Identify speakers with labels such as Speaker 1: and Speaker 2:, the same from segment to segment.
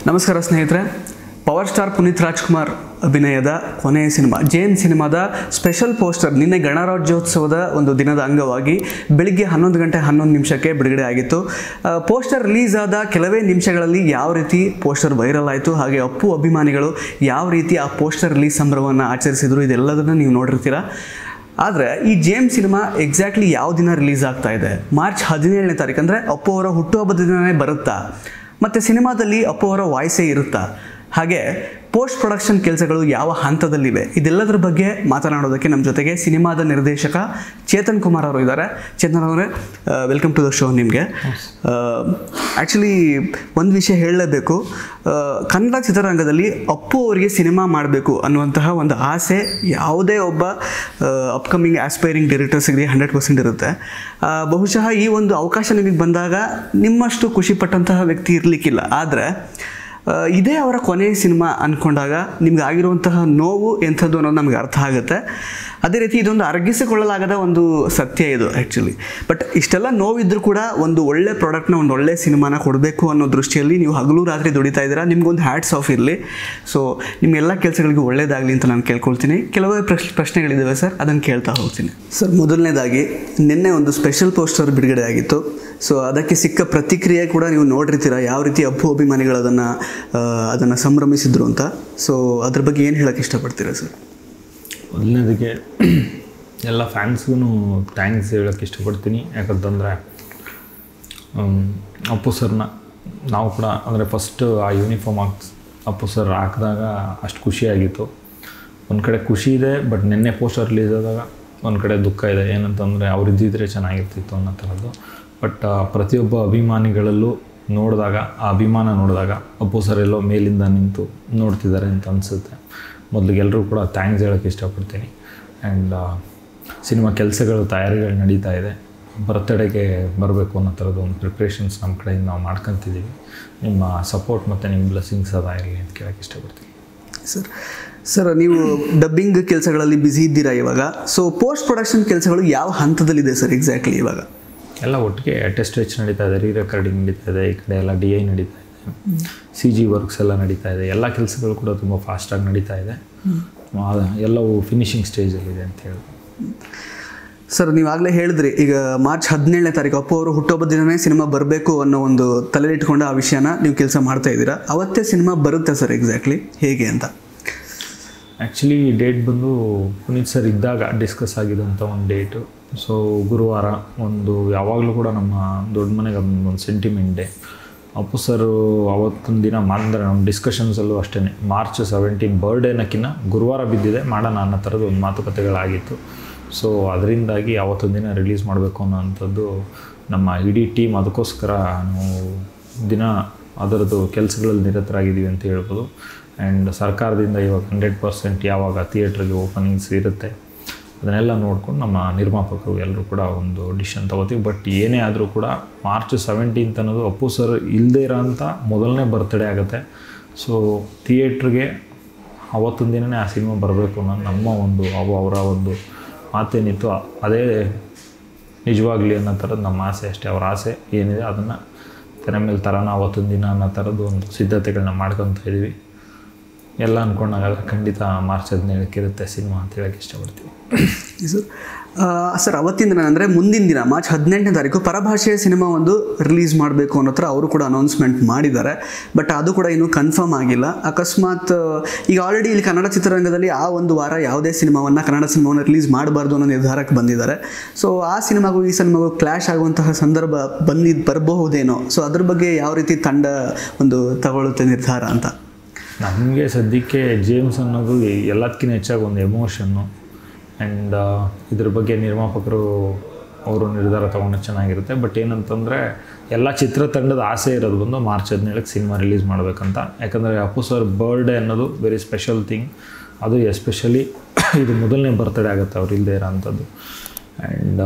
Speaker 1: ನಮಸ್ಕಾರ ಸ್ನೇಹಿತರೆ power star Puneeth Rajkumar ಅಭಿನಯದ ಕೊನೆಯ ಸಿನಿಮಾ ಜೇನ್ ಸಿನಿಮಾದ ಸ್ಪೆಷಲ್ ಪೋಸ್ಟರ್ ನಿನ್ನೆ ಗಣರಾಜ್ಯೋತ್ಸವದ ಒಂದು ದಿನದ ಅಂಗವಾಗಿ ಬೆಳಿಗ್ಗೆ ಹನ್ನೊಂದು ಗಂಟೆ ಹನ್ನೊಂದು ನಿಮಿಷಕ್ಕೆ ಬಿಡುಗಡೆ ಆಗಿತ್ತು ಪೋಸ್ಟರ್ ರಿಲೀಸ್ ಆದ ಕೆಲವೇ ನಿಮಿಷಗಳಲ್ಲಿ ಯಾವ ರೀತಿ ಪೋಸ್ಟರ್ ವೈರಲ್ ಆಯಿತು ಹಾಗೆ ಅಪ್ಪು ಅಭಿಮಾನಿಗಳು ಯಾವ ರೀತಿ ಆ ಪೋಸ್ಟರ್ ರಿಲೀಸ್ ಸಂಭ್ರಮವನ್ನು ಆಚರಿಸಿದ್ರು ಇದೆಲ್ಲದನ್ನು ನೀವು ನೋಡಿರ್ತೀರ ಆದರೆ ಈ ಜೇಮ್ ಸಿನಿಮಾ ಎಕ್ಸಾಕ್ಟ್ಲಿ ಯಾವ ದಿನ ರಿಲೀಸ್ ಆಗ್ತಾ ಇದೆ ಮಾರ್ಚ್ ಹದಿನೇಳನೇ ತಾರೀಕು ಅಂದರೆ ಅಪ್ಪು ಅವರ ಹುಟ್ಟುಹಬ್ಬದ ದಿನವೇ ಬರುತ್ತಾ ಮತ್ತು ಸಿನಿಮಾದಲ್ಲಿ ಅಪ್ಪು ಅವರ ವಾಯ್ಸೇ ಇರುತ್ತಾ ಹಾಗೆ ಪೋಸ್ಟ್ ಪ್ರೊಡಕ್ಷನ್ ಕೆಲಸಗಳು ಯಾವ ಹಂತದಲ್ಲಿವೆ ಇದೆಲ್ಲದರ ಬಗ್ಗೆ ಮಾತನಾಡೋದಕ್ಕೆ ನಮ್ಮ ಜೊತೆಗೆ ಸಿನಿಮಾದ ನಿರ್ದೇಶಕ ಚೇತನ್ ಕುಮಾರ್ ಅವರು ಇದ್ದಾರೆ ಚೇತನ್ ಅವರೇ ವೆಲ್ಕಮ್ ಟು ದ ಶೋ ನಿಮಗೆ ಆ್ಯಕ್ಚುಲಿ ಒಂದು ವಿಷಯ ಹೇಳಲೇಬೇಕು ಆ, ಕನ್ನಡ ಚಿತ್ರರಂಗದಲ್ಲಿ ಅಪ್ಪು ಅವರಿಗೆ ಸಿನಿಮಾ ಮಾಡಬೇಕು ಅನ್ನುವಂತಹ ಒಂದು ಆಸೆ ಯಾವುದೇ ಒಬ್ಬ ಅಪ್ಕಮಿಂಗ್ ಆಸ್ಪೈರಿಂಗ್ ಡೈರೆಕ್ಟರ್ಸ್ಗೆ ಹಂಡ್ರೆಡ್ ಪರ್ಸೆಂಟ್ ಇರುತ್ತೆ ಆ, ಬಹುಶಃ ಈ ಒಂದು ಅವಕಾಶ ನಿಮಗೆ ಬಂದಾಗ ನಿಮ್ಮಷ್ಟು ಖುಷಿ ಪಟ್ಟಂತಹ ವ್ಯಕ್ತಿ ಇರಲಿಕ್ಕಿಲ್ಲ ಆದರೆ ಆ, ಇದೇ ಅವರ ಕೊನೆಯ ಸಿನಿಮಾ ಅಂದ್ಕೊಂಡಾಗ ನಿಮ್ಗೆ ಆಗಿರುವಂತಹ ನೋವು ಎಂಥದ್ದು ಅನ್ನೋದು ನಮ್ಗೆ ಅರ್ಥ ಆಗುತ್ತೆ ಅದೇ ರೀತಿ ಇದೊಂದು ಅರಗಿಸಿಕೊಳ್ಳಲಾಗದ ಒಂದು ಸತ್ಯ ಇದು ಆ್ಯಕ್ಚುಲಿ ಬಟ್ ಇಷ್ಟೆಲ್ಲ ನೋವಿದ್ರೂ ಕೂಡ ಒಂದು ಒಳ್ಳೆ ಪ್ರಾಡಕ್ಟ್ನ ಒಂದು ಒಳ್ಳೆ ಸಿನಿಮಾನ ಕೊಡಬೇಕು ಅನ್ನೋ ದೃಷ್ಟಿಯಲ್ಲಿ ನೀವು ಹಗಲು ರಾತ್ರಿ ದುಡಿತಾ ಇದ್ದೀರಾ ನಿಮ್ಗೊಂದು ಹ್ಯಾಟ್ಸ್ ಆಫ್ ಇರಲಿ ಸೊ ನಿಮ್ಮೆಲ್ಲ ಕೆಲಸಗಳಿಗೂ ಒಳ್ಳೇದಾಗಲಿ ಅಂತ ನಾನು ಕೇಳ್ಕೊಳ್ತೀನಿ ಕೆಲವೇ ಪ್ರಶ್ನೆ ಪ್ರಶ್ನೆಗಳಿದ್ದಾವೆ ಸರ್ ಅದನ್ನು ಕೇಳ್ತಾ ಹೋಗ್ತೀನಿ ಸರ್ ಮೊದಲನೇದಾಗಿ ನಿನ್ನೆ ಒಂದು ಸ್ಪೆಷಲ್ ಪೋಸ್ಟರ್ ಬಿಡುಗಡೆ ಆಗಿತ್ತು ಸೊ ಅದಕ್ಕೆ ಸಿಕ್ಕ ಪ್ರತಿಕ್ರಿಯೆ ಕೂಡ ನೀವು ನೋಡಿರ್ತೀರ ಯಾವ ರೀತಿ ಅಪ್ಪು ಅಭಿಮಾನಿಗಳು ಅದನ್ನು ಅದನ್ನು ಸಂಭ್ರಮಿಸಿದ್ರು ಅಂತ ಸೊ ಅದ್ರ ಬಗ್ಗೆ ಏನು ಹೇಳಕ್ಕೆ ಇಷ್ಟಪಡ್ತೀರಾ ಸರ್
Speaker 2: ಮೊದಲನೇದಕ್ಕೆ ಎಲ್ಲ ಫ್ಯಾನ್ಸ್ಗೂ ಥ್ಯಾಂಕ್ಸ್ ಹೇಳೋಕ್ಕೆ ಇಷ್ಟಪಡ್ತೀನಿ ಯಾಕಂತಂದರೆ ಅಪ್ಪು ಸರ್ನ ನಾವು ಕೂಡ ಅಂದರೆ ಫಸ್ಟು ಆ ಯೂನಿಫಾರ್ಮ್ ಹಾಕ್ಸ್ ಅಪ್ಪು ಸರ್ ಹಾಕಿದಾಗ ಅಷ್ಟು ಖುಷಿಯಾಗಿತ್ತು ಒಂದು ಕಡೆ ಖುಷಿ ಇದೆ ಬಟ್ ನಿನ್ನೆ ಪೋಸ್ಟರ್ ರಿಲೀಸ್ ಆದಾಗ ಒಂದು ಕಡೆ ದುಃಖ ಇದೆ ಏನಂತಂದರೆ ಅವ್ರು ಇದ್ದಿದ್ರೆ ಚೆನ್ನಾಗಿರ್ತಿತ್ತು ಅನ್ನೋ ಥರದ್ದು ಬಟ್ ಪ್ರತಿಯೊಬ್ಬ ಅಭಿಮಾನಿಗಳಲ್ಲೂ ನೋಡಿದಾಗ ಆ ಅಭಿಮಾನ ನೋಡಿದಾಗ ಅಪ್ಪು ಸರ್ ಎಲ್ಲೋ ಮೇಲಿಂದ ನಿಂತು ನೋಡ್ತಿದ್ದಾರೆ ಅಂತ ಅನಿಸುತ್ತೆ ಮೊದಲಿಗೆ ಎಲ್ಲರೂ ಕೂಡ ಥ್ಯಾಂಕ್ಸ್ ಹೇಳೋಕ್ಕೆ ಇಷ್ಟಪಡ್ತೀನಿ ಆ್ಯಂಡ್ ಸಿನಿಮಾ ಕೆಲಸಗಳು ತಯಾರಿಗಳು ನಡೀತಾ ಇದೆ ಬರ್ತ್ಡೇಗೆ ಬರಬೇಕು ಅನ್ನೋ ಥರದ್ದು ಒಂದು ಪ್ರಿಪ್ರೇಷನ್ಸ್ ನಮ್ಮ ಕಡೆಯಿಂದ ನಾವು ಮಾಡ್ಕೊತಿದ್ದೀವಿ ನಿಮ್ಮ ಸಪೋರ್ಟ್ ಮತ್ತು ನಿಮ್ಮ ಬ್ಲೆಸ್ಸಿಂಗ್ಸ್ ಅದ ಇರಲಿ ಅಂತ ಕೇಳೋಕ್ಕೆ ಇಷ್ಟಪಡ್ತೀನಿ
Speaker 1: ಸರ್ ಸರ್ ನೀವು ಡಬ್ಬಿಂಗ್ ಕೆಲಸಗಳಲ್ಲಿ ಬ್ಯುಸಿ ಇದ್ದೀರಾ ಇವಾಗ ಸೊ ಪೋಸ್ಟ್ ಪ್ರೊಡಕ್ಷನ್ ಕೆಲಸಗಳು ಯಾವ ಹಂತದಲ್ಲಿದೆ ಸರ್ ಎಕ್ಸಾಕ್ಟ್ಲಿ ಇವಾಗ
Speaker 2: ಎಲ್ಲ ಒಟ್ಟಿಗೆ ಟೆಸ್ಟ್ ವೆಚ್ ನಡೀತಾ ಇದೆ ರೀ ರೆಕಾರ್ಡಿಂಗ್ ನಡೀತಾ ಇದೆ ಈ ಕಡೆ ಎಲ್ಲ ಡಿ ಐ ನಡೀತಾ ಇದೆ ಸಿ ಜಿ ವರ್ಕ್ಸ್ ಎಲ್ಲ ನಡೀತಾ ಇದೆ ಎಲ್ಲ ಕೆಲಸಗಳು ಕೂಡ ತುಂಬ ಫಾಸ್ಟಾಗಿ ನಡೀತಾ ಇದೆ ಆ, ಎಲ್ಲವೂ ಫಿನಿಶಿಂಗ್ ಸ್ಟೇಜಲ್ಲಿದೆ ಅಂತ ಹೇಳಿ
Speaker 1: ಸರ್ ನೀವಾಗಲೇ ಹೇಳಿದ್ರಿ ಈಗ ಮಾರ್ಚ್ ಹದಿನೇಳನೇ ತಾರೀಕು ಅಪ್ಪು ಅವರು ಹುಟ್ಟುಹಬ್ಬದ ದಿನವೇ ಸಿನಿಮಾ ಬರಬೇಕು ಅನ್ನೋ ಒಂದು ತಲೆಲಿಟ್ಕೊಂಡು ಆ ವಿಷಯನ ನೀವು ಕೆಲಸ ಮಾಡ್ತಾ ಇದ್ದೀರಾ ಅವತ್ತೇ ಸಿನಿಮಾ ಬರುತ್ತೆ ಸರ್ ಎಕ್ಸಾಕ್ಟ್ಲಿ ಹೇಗೆ ಅಂತ
Speaker 2: ಆ್ಯಕ್ಚುಲಿ ಡೇಟ್ ಬಂದು ಪುನೀತ್ ಸರ್ ಇದ್ದಾಗ ಡಿಸ್ಕಸ್ ಆಗಿದ್ದಂಥ ಒಂದು ಡೇಟು ಸೊ ಗುರುವಾರ ಒಂದು ಯಾವಾಗಲೂ ಕೂಡ ನಮ್ಮ ದೊಡ್ಡ ಮನೆಗೆ ಅದೊಂದು ಸೆಂಟಿಮೆಂಟ್ ಡೇ ಅಪ್ಪು ಸರ್ ಅವತ್ತೊಂದು ದಿನ ಅಂದರೆ ನಮ್ಮ ಡಿಸ್ಕಷನ್ಸಲ್ಲೂ ಅಷ್ಟೇ ಮಾರ್ಚ್ ಸೆವೆಂಟೀನ್ ಬರ್ಡೇನಕ್ಕಿಂತ ಗುರುವಾರ ಬಿದ್ದಿದೆ ಮಾಡೋಣ ಅನ್ನೋ ಥರದ್ದು ಒಂದು ಮಾತುಕತೆಗಳಾಗಿತ್ತು ಸೊ ಅದರಿಂದಾಗಿ ಅವತ್ತೊಂದು ದಿನ ರಿಲೀಸ್ ಮಾಡಬೇಕು ಅನ್ನೋವಂಥದ್ದು ನಮ್ಮ ಇಡೀ ಟೀಮ್ ಅದಕ್ಕೋಸ್ಕರ ನಾವು ದಿನ ಅದರದ್ದು ಕೆಲಸಗಳಲ್ಲಿ ನಿರತರಾಗಿದ್ದೀವಿ ಅಂತ ಹೇಳ್ಬೋದು ಆ್ಯಂಡ್ ಸರ್ಕಾರದಿಂದ ಇವಾಗ ಹಂಡ್ರೆಡ್ ಪರ್ಸೆಂಟ್ ಯಾವಾಗ ಥಿಯೇಟ್ರಿಗೆ ಓಪನಿಂಗ್ಸ್ ಇರುತ್ತೆ ಅದನ್ನೆಲ್ಲ ನೋಡ್ಕೊಂಡು ನಮ್ಮ ನಿರ್ಮಾಪಕರು ಎಲ್ಲರೂ ಕೂಡ ಒಂದು ಡಿಸಿಷನ್ ತಗೋತೀವಿ ಬಟ್ ಏನೇ ಆದರೂ ಕೂಡ ಮಾರ್ಚ್ ಸೆವೆಂಟೀನ್ತ್ ಅನ್ನೋದು ಅಪ್ಪು ಸರ್ ಇಲ್ಲದೇ ಇರೋಂಥ ಮೊದಲನೇ ಬರ್ತ್ಡೇ ಆಗುತ್ತೆ ಸೊ ಥಿಯೇಟ್ರಿಗೆ ಅವತ್ತೊಂದು ದಿನವೇ ಆ ಸಿನಿಮಾ ಬರಬೇಕು ಅನ್ನೋ ನಮ್ಮ ಒಂದು ಅವು ಅವರ ಒಂದು ಮಾತೇನಿತ್ತು ಅದೇ ನಿಜವಾಗ್ಲಿ ಅನ್ನೋ ಥರದ್ದು ನಮ್ಮ ಆಸೆ ಅಷ್ಟೇ ಅವ್ರ ಆಸೆ ಏನಿದೆ ಅದನ್ನು ತೆರೆ ಮೇಲೆ ತರೋಣ ಅವತ್ತೊಂದು ದಿನ ಅನ್ನೋ ಥರದ್ದು ಒಂದು ಸಿದ್ಧತೆಗಳನ್ನ ಮಾಡ್ಕೊತ ಇದ್ದೀವಿ ಎಲ್ಲ ಅಂದ್ಕೊಂಡಾಗ ಖಂಡಿತ ಮಾರ್ಚ್ ಹದಿನೇಳಕ್ಕೆ ಇರುತ್ತೆ ಸಿನಿಮಾ ಅಂತ ಹೇಳಕ್ಕೆ ಇಷ್ಟಪಡ್ತೀವಿ
Speaker 1: ಸರ್ ಸರ್ ಅವತ್ತಿನ ದಿನ ಅಂದರೆ ಮುಂದಿನ ದಿನ ಮಾರ್ಚ್ ಹದಿನೆಂಟನೇ ತಾರೀಕು ಪರಭಾಷೆಯ ಸಿನಿಮಾ ಒಂದು ರಿಲೀಸ್ ಮಾಡಬೇಕು ಅನ್ನೋ ಥರ ಅವರು ಕೂಡ ಅನೌನ್ಸ್ಮೆಂಟ್ ಮಾಡಿದ್ದಾರೆ ಬಟ್ ಅದು ಕೂಡ ಇನ್ನೂ ಕನ್ಫರ್ಮ್ ಆಗಿಲ್ಲ ಅಕಸ್ಮಾತ್ ಆ, ಈಗ ಆಲ್ರೆಡಿ ಇಲ್ಲಿ ಕನ್ನಡ ಚಿತ್ರರಂಗದಲ್ಲಿ ಆ ಒಂದು ವಾರ ಯಾವುದೇ ಸಿನಿಮಾವನ್ನು ಕನ್ನಡ ಸಿನಿಮಾವನ್ನು ರಿಲೀಸ್ ಮಾಡಬಾರ್ದು ಅನ್ನೋ ನಿರ್ಧಾರಕ್ಕೆ ಬಂದಿದ್ದಾರೆ ಸೊ ಆ ಸಿನಿಮಾಗೂ ಈ ಸಿನಿಮಾಗೂ ಕ್ಲಾಶ್ ಆಗುವಂತಹ ಸಂದರ್ಭ ಬಂದಿದ್ದು ಬರಬಹುದೇನೋ ಸೊ ಅದ್ರ ಬಗ್ಗೆ ಯಾವ ರೀತಿ ತಂಡ ಒಂದು ತಗೊಳ್ಳುತ್ತೆ ನಿರ್ಧಾರ ಅಂತ
Speaker 2: ನಮಗೆ ಸದ್ಯಕ್ಕೆ ಜೇಮ್ಸ್ ಅನ್ನೋದು ಎಲ್ಲದಕ್ಕಿಂತ ಹೆಚ್ಚಾಗಿ ಒಂದು ಎಮೋಷನ್ನು ಆ್ಯಂಡ್ ಇದ್ರ ಬಗ್ಗೆ ನಿರ್ಮಾಪಕರು ಅವರು ನಿರ್ಧಾರ ತೊಗೊಂಡು ಚೆನ್ನಾಗಿರುತ್ತೆ ಬಟ್ ಏನಂತಂದರೆ ಎಲ್ಲ ಚಿತ್ರತಂಡದ ಆಸೆ ಇರೋದು ಬಂದು ಮಾರ್ಚ್ ಹದಿನೇಳಕ್ಕೆ ಸಿನಿಮಾ ರಿಲೀಸ್ ಮಾಡಬೇಕಂತ ಯಾಕಂದರೆ ಅಪ್ಪು ಸರ್ ಬರ್ಡೇ ಅನ್ನೋದು ವೆರಿ ಸ್ಪೆಷಲ್ ಥಿಂಗ್ ಅದು ಎಸ್ಪೆಷಲಿ ಇದು ಮೊದಲನೇ ಬರ್ತ್ಡೇ ಆಗುತ್ತೆ ಅವ್ರು ಇಲ್ಲದೆ ಇರೋ ಅಂಥದ್ದು ಆ್ಯಂಡ್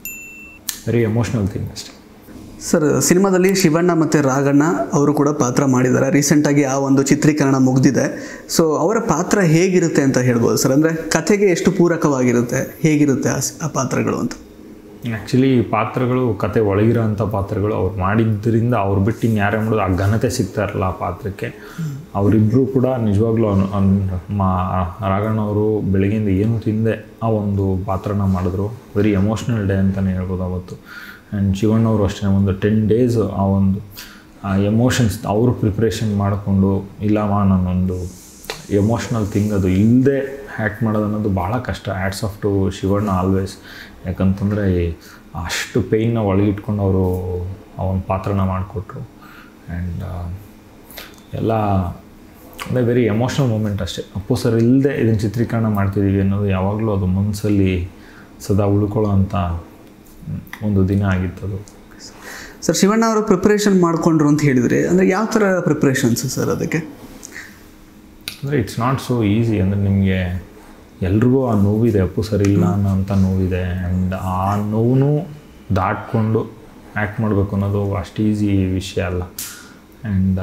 Speaker 2: ವೆರಿ ಎಮೋಷ್ನಲ್ ಥಿಂಗ್ ಅಷ್ಟೇ
Speaker 1: ಸರ್ ಸಿನಿಮಾದಲ್ಲಿ ಶಿವಣ್ಣ ಮತ್ತು ರಾಘಣ್ಣ ಅವರು ಕೂಡ ಪಾತ್ರ ಮಾಡಿದ್ದಾರೆ ರೀಸೆಂಟಾಗಿ ಆ ಒಂದು ಚಿತ್ರೀಕರಣ ಮುಗಿದಿದೆ ಸೊ ಅವರ ಪಾತ್ರ ಹೇಗಿರುತ್ತೆ ಅಂತ ಹೇಳ್ಬೋದು ಸರ್ ಅಂದರೆ ಕಥೆಗೆ ಎಷ್ಟು ಪೂರಕವಾಗಿರುತ್ತೆ ಹೇಗಿರುತ್ತೆ ಆ ಸ್- ಆ ಪಾತ್ರಗಳು ಅಂತ
Speaker 2: ಆ್ಯಕ್ಚುಲಿ ಪಾತ್ರಗಳು ಕತೆ ಒಳಗಿರೋಂಥ ಪಾತ್ರಗಳು ಅವ್ರು ಮಾಡಿದ್ದರಿಂದ ಅವ್ರು ಬಿಟ್ಟು ಇನ್ನು ಯಾರೇ ಮಾಡೋದು ಆ ಘನತೆ ಸಿಗ್ತಾ ಇರಲ್ಲ ಆ ಪಾತ್ರಕ್ಕೆ ಅವರಿಬ್ಬರು ಕೂಡ ನಿಜವಾಗ್ಲೂ ಅನ್- ಅನ್- ಮಾ ರಾಘಣ್ಣ ಅವರು ಬೆಳಗ್ಗೆಯಿಂದ ಏನು ತಿಂದೆ ಆ ಒಂದು ಪಾತ್ರನ ಮಾಡಿದ್ರು ವೆರಿ ಎಮೋಷ್ನಲ್ ಡೇ ಅಂತಲೇ ಹೇಳ್ಬೋದು ಅವತ್ತು ಆ್ಯಂಡ್ ಶಿವಣ್ಣ ಅವರು ಅಷ್ಟೇ ಒಂದು ಟೆನ್ ಡೇಸ್ ಆ ಒಂದು ಆ ಎಮೋಷನ್ಸ್ ಅವರು ಪ್ರಿಪ್ರೇಷನ್ ಮಾಡಿಕೊಂಡು ಇಲ್ಲಮ್ಮ ನಾನೊಂದು ಎಮೋಷ್ನಲ್ ಥಿಂಗ್ ಅದು ಇಲ್ಲದೆ ಹ್ಯಾಕ್ ಮಾಡೋದು ಅನ್ನೋದು ಭಾಳ ಕಷ್ಟ hats off to Shivanna always ಯಾಕಂತಂದರೆ ಅಷ್ಟು ಪೇಯ್ನ ಒಳಗಿಟ್ಕೊಂಡು ಅವರು ಆ ಒಂದು ಪಾತ್ರನ ಮಾಡಿಕೊಟ್ರು ಆ್ಯಂಡ್ ಎಲ್ಲ ಅದೇ ವೆರಿ ಎಮೋಷ್ನಲ್ ಮೂಮೆಂಟ್ ಅಷ್ಟೇ ಅಪ್ಪು ಸರ್ ಇಲ್ಲದೆ ಇದನ್ನು ಚಿತ್ರೀಕರಣ ಮಾಡ್ತಿದ್ದೀವಿ ಅನ್ನೋದು ಯಾವಾಗಲೂ ಅದು ಮನಸ್ಸಲ್ಲಿ ಸದಾ ಉಳ್ಕೊಳ್ಳೋ ಅಂಥ ಒಂದು ದಿನ ಆಗಿತ್ತದು
Speaker 1: ಸರ್ ಶಿವಣ್ಣ ಅವರು ಪ್ರಿಪ್ರೇಷನ್ ಮಾಡ್ಕೊಂಡ್ರು ಅಂತ ಹೇಳಿದ್ರೆ ಅಂದರೆ ಯಾವ ಥರ ಪ್ರಿಪ್ರೇಷನ್ಸ್ ಸರ್ ಅದಕ್ಕೆ
Speaker 2: ಅಂದರೆ ಇಟ್ಸ್ ನಾಟ್ ಸೋ ಈಸಿ ಅಂದರೆ ನಿಮಗೆ ಎಲ್ರಿಗೂ ಆ ನೋವಿದೆ ಅಪ್ಪು ಸರಿ ಇಲ್ಲ ಅನ್ನೋಂಥ ನೋವಿದೆ ಆ್ಯಂಡ್ ಆ ನೋವು ದಾಟ್ಕೊಂಡು ಆ್ಯಕ್ಟ್ ಮಾಡಬೇಕು ಅನ್ನೋದು ಅಷ್ಟು ಈಸಿ ವಿಷಯ ಅಲ್ಲ ಆ್ಯಂಡ್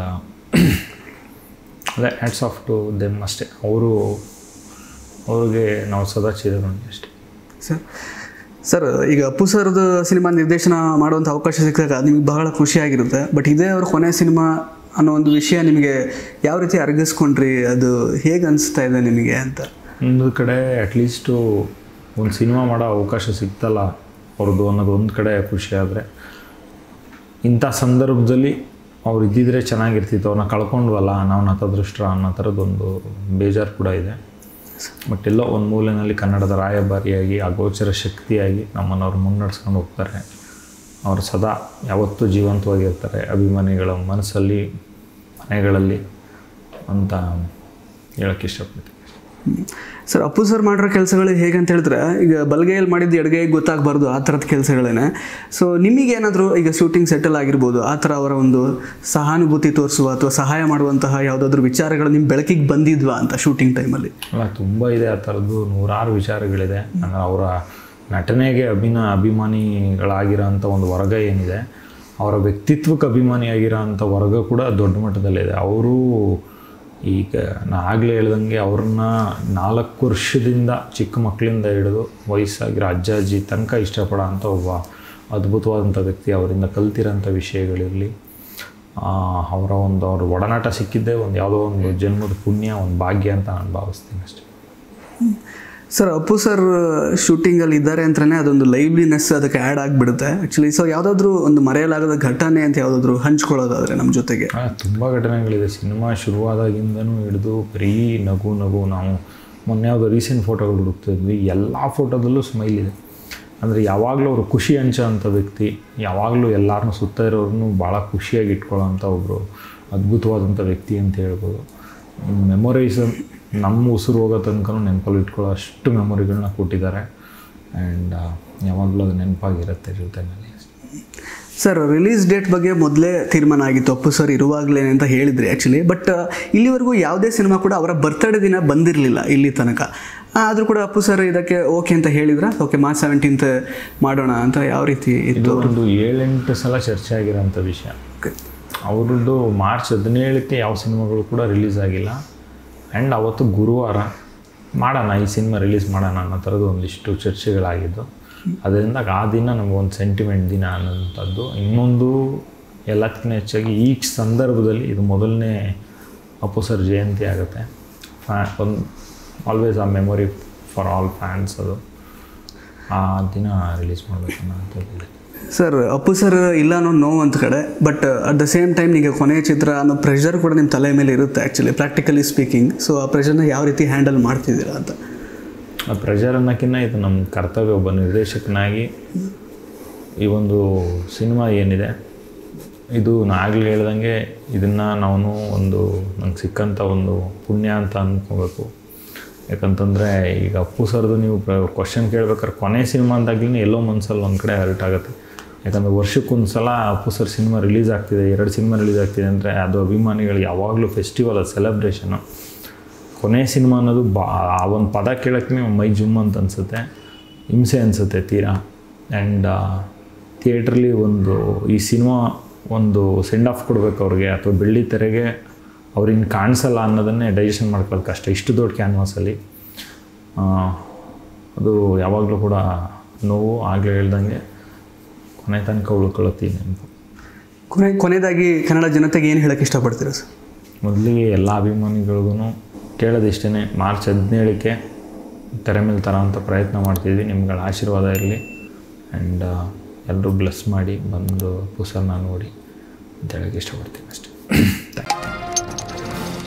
Speaker 2: ಅದೇ ಹ್ಯಾಟ್ಸ್ ಆಫ್ ಟು ದೆಮ್ ಅಷ್ಟೇ ಅವರು ಅವ್ರಿಗೆ ನಾವು ಸದಾ ಚಿರಋಣಿ ಅಷ್ಟೇ
Speaker 1: ಸರ್ ಸರ್ ಈಗ ಅಪ್ಪು ಸರ್ದು ಸಿನಿಮಾ ನಿರ್ದೇಶನ ಮಾಡುವಂಥ ಅವಕಾಶ ಸಿಕ್ಕಾಗ ನಿಮಗೆ ಬಹಳ ಖುಷಿಯಾಗಿರುತ್ತೆ ಬಟ್ ಇದೇ ಅವ್ರ ಕೊನೆ ಸಿನಿಮಾ ಅನ್ನೋ ಒಂದು ವಿಷಯ ನಿಮಗೆ ಯಾವ ರೀತಿ ಅರಗಿಸ್ಕೊಂಡ್ರಿ ಅದು ಹೇಗೆ ಅನಿಸ್ತಾ ಇದೆ ನಿಮಗೆ ಅಂತ
Speaker 2: ಒಂದು ಕಡೆ ಅಟ್ಲೀಸ್ಟು ಒಂದು ಸಿನಿಮಾ ಮಾಡೋ ಅವಕಾಶ ಸಿಗ್ತಲ್ಲ ಅವ್ರದ್ದು ಅನ್ನೋದು ಒಂದು ಕಡೆ ಖುಷಿ ಆದರೆ ಇಂಥ ಸಂದರ್ಭದಲ್ಲಿ ಅವ್ರು ಇದ್ದಿದ್ರೆ ಚೆನ್ನಾಗಿರ್ತಿತ್ತು ಅವ್ರನ್ನ ಕಳ್ಕೊಂಡ್ವಲ್ಲ ನಾವು ನತದೃಷ್ಟ ಅನ್ನೋ ಥರದ್ದೊಂದು ಬೇಜಾರು ಕೂಡ ಇದೆ ಬಟ್ ಎಲ್ಲೋ ಒಂದು ಮೂಲೆಯಲ್ಲಿ ಕನ್ನಡದ ರಾಯಭಾರಿಯಾಗಿ ಅಗೋಚರ ಶಕ್ತಿಯಾಗಿ ನಮ್ಮನ್ನು ಅವ್ರು ಮುನ್ನಡೆಸ್ಕೊಂಡು ಹೋಗ್ತಾರೆ ಅವರು ಸದಾ ಯಾವತ್ತೂ ಜೀವಂತವಾಗಿರ್ತಾರೆ ಅಭಿಮಾನಿಗಳ ಮನಸ್ಸಲ್ಲಿ ಮನೆಗಳಲ್ಲಿ ಅಂತ ಹೇಳೋಕ್ಕೆ ಇಷ್ಟಪಡ್ತೀನಿ
Speaker 1: ಸರ್ ಅಪ್ಪು ಸರ್ ಮಾಡಿರೋ ಕೆಲಸಗಳು ಹೇಗೆ ಅಂತ ಹೇಳಿದ್ರೆ ಈಗ ಬಲಗೈಯಲ್ಲಿ ಮಾಡಿದ್ದು ಎಡಗೈಗೆ ಗೊತ್ತಾಗಬಾರ್ದು ಆ ಥರದ ಕೆಲಸಗಳೇನೆ ಸೊ ನಿಮಗೇನಾದರೂ ಈಗ ಶೂಟಿಂಗ್ ಸೆಟಲ್ ಆಗಿರ್ಬೋದು ಆ ಥರ ಅವರ ಒಂದು ಸಹಾನುಭೂತಿ ತೋರಿಸುವ ಅಥವಾ ಸಹಾಯ ಮಾಡುವಂತಹ ಯಾವುದಾದ್ರೂ ವಿಚಾರಗಳು ನಿಮ್ಮ ಬೆಳಕಿಗೆ ಬಂದಿದ್ವಾ ಅಂತ ಶೂಟಿಂಗ್ ಟೈಮಲ್ಲಿ
Speaker 2: ಅಲ್ಲ ತುಂಬ ಇದೆ ಆ ಥರದ್ದು ನೂರಾರು ವಿಚಾರಗಳಿದೆ ಅಂದರೆ ಅವರ ನಟನೆಗೆ ಅಭಿನ ಅಭಿಮಾನಿಗಳಾಗಿರೋ ಅಂಥ ಒಂದು ವರ್ಗ ಏನಿದೆ ಅವರ ವ್ಯಕ್ತಿತ್ವಕ್ಕೆ ಅಭಿಮಾನಿಯಾಗಿರೋ ಅಂಥ ವರ್ಗ ಕೂಡ ದೊಡ್ಡ ಮಟ್ಟದಲ್ಲಿದೆ ಅವರು ಈಗ ನಾ ಆಗಲೇ ಹೇಳ್ದಂಗೆ ಅವ್ರನ್ನ ನಾಲ್ಕು ವರ್ಷದಿಂದ ಚಿಕ್ಕ ಮಕ್ಕಳಿಂದ ಹಿಡಿದು ವಯಸ್ಸಾಗಿರೋ ಅಜ್ಜ ಅಜ್ಜಿ ತನಕ ಇಷ್ಟಪಡೋ ಅಂಥ ಒಬ್ಬ ಅದ್ಭುತವಾದಂಥ ವ್ಯಕ್ತಿ ಅವರಿಂದ ಕಲ್ತಿರೋಂಥ ವಿಷಯಗಳಿರಲಿ ಅವರ ಒಂದು ಅವ್ರ ಒಡನಾಟ ಸಿಕ್ಕಿದ್ದೇ ಒಂದು ಯಾವುದೋ ಒಂದು ಜನ್ಮದ ಪುಣ್ಯ ಒಂದು ಭಾಗ್ಯ ಅಂತ ನಾನು ಭಾವಿಸ್ತೀನಿ ಅಷ್ಟೇ
Speaker 1: ಸರ್ ಅಪ್ಪು ಸರ್ ಶೂಟಿಂಗಲ್ಲಿ ಇದ್ದಾರೆ ಅಂತಲೇ ಅದೊಂದು ಲೈವ್ಲಿನೆಸ್ ಅದಕ್ಕೆ ಆ್ಯಡ್ ಆಗಿಬಿಡುತ್ತೆ ಆ್ಯಕ್ಚುಲಿ ಸೊ ಯಾವುದಾದ್ರೂ ಒಂದು ಮರೆಯಲಾಗದ ಘಟನೆ ಅಂತ ಯಾವುದಾದ್ರೂ ಹಂಚ್ಕೊಳ್ಳೋದಾದರೆ ನಮ್ಮ ಜೊತೆಗೆ
Speaker 2: ತುಂಬ ಘಟನೆಗಳಿದೆ ಸಿನಿಮಾ ಶುರುವಾದಾಗಿಂದನೂ ಹಿಡಿದು ಬರೀ ನಗು ನಗು ನಾವು ಮೊನ್ನೆ ಯಾವುದೋ ರೀಸೆಂಟ್ ಫೋಟೋಗಳು ಹುಡುಕ್ತಿದ್ವಿ ಎಲ್ಲ ಫೋಟೋದಲ್ಲೂ ಸ್ಮೈಲ್ ಇದೆ ಅಂದರೆ ಯಾವಾಗಲೂ ಅವರು ಖುಷಿ ಹಂಚೋ ಅಂಥ ವ್ಯಕ್ತಿ ಯಾವಾಗಲೂ ಎಲ್ಲರನ್ನೂ ಸುತ್ತ ಇರೋರನ್ನು ಭಾಳ ಖುಷಿಯಾಗಿ ಇಟ್ಕೊಳ್ಳೋ ಅಂಥ ಒಬ್ಬರು ಅದ್ಭುತವಾದಂಥ ವ್ಯಕ್ತಿ ಅಂತ ಹೇಳ್ಬೋದು ಮೆಮೊರೀಸ್ ನಮ್ಮ ಉಸಿರು ಹೋಗೋ ತನಕ ನೆನಪಲ್ಲಿ ಇಟ್ಕೊಳ್ಳೋ ಅಷ್ಟು ಮೆಮೊರಿಗಳನ್ನ ಕೊಟ್ಟಿದ್ದಾರೆ ಆ್ಯಂಡ್ ಯಾವಾಗಲೂ ಅದು ನೆನಪಾಗಿರುತ್ತೆ ಜೊತೆಯಲ್ಲಿ
Speaker 1: ಸರ್ ರಿಲೀಸ್ ಡೇಟ್ ಬಗ್ಗೆ ಮೊದಲೇ ತೀರ್ಮಾನ ಆಗಿತ್ತು ಅಪ್ಪು ಸರ್ ಇರುವಾಗಲೇ ಅಂತ ಹೇಳಿದ್ರಿ ಆ್ಯಕ್ಚುಲಿ ಬಟ್ ಇಲ್ಲಿವರೆಗೂ ಯಾವುದೇ ಸಿನಿಮಾ ಕೂಡ ಅವರ ಬರ್ತಡೇ ದಿನ ಬಂದಿರಲಿಲ್ಲ ಇಲ್ಲಿ ತನಕ ಆದರೂ ಕೂಡ ಅಪ್ಪು ಸರ್ ಇದಕ್ಕೆ ಓಕೆ ಅಂತ ಹೇಳಿದ್ರ ಓಕೆ ಮಾರ್ಚ್ ಸೆವೆಂಟೀನ್ತ್ ಮಾಡೋಣ ಅಂತ ಯಾವ ರೀತಿ
Speaker 2: ಇದು
Speaker 1: ಇತ್ತು
Speaker 2: ಒಂದು ಏಳೆಂಟು ಸಲ ಚರ್ಚೆ ಆಗಿರೋಂಥ ವಿಷಯ ಅವ್ರದ್ದು ಮಾರ್ಚ್ ಹದಿನೇಳಕ್ಕೆ ಯಾವ ಸಿನಿಮಾಗಳು ಕೂಡ ರಿಲೀಸ್ ಆಗಿಲ್ಲ ಆ್ಯಂಡ್ ಅವತ್ತು ಗುರುವಾರ ಮಾಡೋಣ ಈ ಸಿನಿಮಾ ರಿಲೀಸ್ ಮಾಡೋಣ ಅನ್ನೋ ಥರದ್ದು ಒಂದಿಷ್ಟು ಚರ್ಚೆಗಳಾಗಿದ್ದು ಅದರಿಂದ ಆ ದಿನ ನಮಗೊಂದು ಸೆಂಟಿಮೆಂಟ್ ದಿನ ಅನ್ನೋಂಥದ್ದು ಇನ್ನೊಂದು ಎಲ್ಲದಕ್ಕಿಂತ ಹೆಚ್ಚಾಗಿ ಈ ಸಂದರ್ಭದಲ್ಲಿ ಇದು ಮೊದಲನೇ ಅಪ್ಪು ಸರ್ ಜಯಂತಿ ಆಗುತ್ತೆ ಫ್ಯಾ ಒಂದು ಆಲ್ವೇಸ್ ಆ ಮೆಮೊರಿ ಫಾರ್ ಆಲ್ ಫ್ಯಾನ್ಸ್ ಅದು ಆ ದಿನ ರಿಲೀಸ್ ಮಾಡಬೇಕು ಅನ್ನೋಂಥದ್ದು
Speaker 1: ಸರ್ ಅಪ್ಪು ಸರ್ ಇಲ್ಲ ಅನ್ನೋ ನೋವು ಅಂತ ಕಡೆ but at the same time ಈಗ ಕೊನೆಯ ಚಿತ್ರ ಅನ್ನೋ ಪ್ರೆಷರ್ ಕೂಡ ನಿಮ್ಮ ತಲೆ ಮೇಲೆ ಇರುತ್ತೆ ಆ್ಯಕ್ಚುಲಿ ಪ್ರಾಕ್ಟಿಕಲಿ ಸ್ಪೀಕಿಂಗ್ ಸೊ ಆ ಪ್ರೆಷರ್ನ ಯಾವ ರೀತಿ ಹ್ಯಾಂಡಲ್ ಮಾಡ್ತಿದ್ದೀರಾ ಅಂತ
Speaker 2: ಆ ಪ್ರೆಷರ್ ಅನ್ನೋಕ್ಕಿಂತ ಇದು ನಮ್ಮ ಕರ್ತವ್ಯ ಒಬ್ಬ ನಿರ್ದೇಶಕನಾಗಿ ಈ ಒಂದು ಸಿನಿಮಾ ಏನಿದೆ ಇದು ನಾ ಆಗಲೇ ಹೇಳ್ದಂಗೆ ಇದನ್ನು ನಾವು ಒಂದು ನಂಗೆ ಸಿಕ್ಕಂಥ ಒಂದು ಪುಣ್ಯ ಅಂತ ಅಂದ್ಕೋಬೇಕು ಯಾಕಂತಂದರೆ ಈಗ ಅಪ್ಪು ಸರ್ದು ನೀವು ಕ್ವಶನ್ ಕೇಳ್ಬೇಕಾದ್ರೆ ಕೊನೆ ಸಿನಿಮಾ ಅಂದಾಗ್ಲೇ ಎಲ್ಲೋ ಮನಸ್ಸಲ್ಲಿ ಒಂದು ಕಡೆ ಹರ್ಟ್ ಆಗುತ್ತೆ ಯಾಕಂದರೆ ವರ್ಷಕ್ಕೊಂದು ಸಲ ಅಪ್ಪು ಸರ್ ಸಿನಿಮಾ ರಿಲೀಸ್ ಆಗ್ತಿದೆ ಎರಡು ಸಿನಿಮಾ ರಿಲೀಸ್ ಆಗ್ತಿದೆ ಅಂದರೆ ಅದು ಅಭಿಮಾನಿಗಳಿಗೆ ಯಾವಾಗಲೂ ಫೆಸ್ಟಿವಲ್ ಅದು ಸೆಲೆಬ್ರೇಷನು ಕೊನೆ ಸಿನಿಮಾ ಅನ್ನೋದು ಬಾ ಆ ಒಂದು ಪದ ಕೇಳೋಕ್ಕೆ ಮೈ ಜುಮ್ ಅಂತ ಅನಿಸುತ್ತೆ ಹಿಂಸೆ ಅನಿಸುತ್ತೆ ತೀರಾ ಆ್ಯಂಡ್ ಥಿಯೇಟ್ರಲ್ಲಿ ಒಂದು ಈ ಸಿನಿಮಾ ಒಂದು ಸೆಂಡ್ ಆಫ್ ಕೊಡಬೇಕು ಅವ್ರಿಗೆ ಅಥವಾ ಬೆಳ್ಳಿ ತೆರೆಗೆ ಅವ್ರಿನ್ನು ಕಾಣಿಸಲ್ಲ ಅನ್ನೋದನ್ನೇ ಡೈಜೆಷನ್ ಮಾಡ್ಕೊಳ್ಳೋದು ಕಷ್ಟ ಇಷ್ಟು ದೊಡ್ಡ ಕ್ಯಾನ್ವಾಸಲ್ಲಿ ಅದು ಯಾವಾಗಲೂ ಕೂಡ ನೋವು ಆಗಲೇ ಹೇಳ್ದಂಗೆ ಕೊನೆ ತನಕ ಉಳ್ಕೊಳ್ಳುತ್ತೆ ಈ ನೆನಪು
Speaker 1: ಕೊನೆ ಕೊನೆಯದಾಗಿ ಕನ್ನಡ ಜನತೆಗೆ ಏನು ಹೇಳಕ್ಕೆ ಇಷ್ಟಪಡ್ತೀರಾ ಸರ್
Speaker 2: ಮೊದಲಿಗೆ ಎಲ್ಲ ಅಭಿಮಾನಿಗಳಿಗೂ ಕೇಳೋದಿಷ್ಟೇ ಮಾರ್ಚ್ ಹದಿನೇಳಕ್ಕೆ ತೆರೆ ಮೇಲೆ ತರೋಂಥ ಪ್ರಯತ್ನ ಮಾಡ್ತಿದ್ವಿ ನಿಮ್ಗಳ ಆಶೀರ್ವಾದ ಇರಲಿ ಆ್ಯಂಡ್ ಎಲ್ಲರೂ ಬ್ಲೆಸ್ ಮಾಡಿ ಬಂದು ಪುಸರ್ನ ನೋಡಿ ಅಂತ ಹೇಳೋಕ್ಕೆ ಇಷ್ಟಪಡ್ತೀನಿ ಅಷ್ಟೇ ಥ್ಯಾಂಕ್ ಯು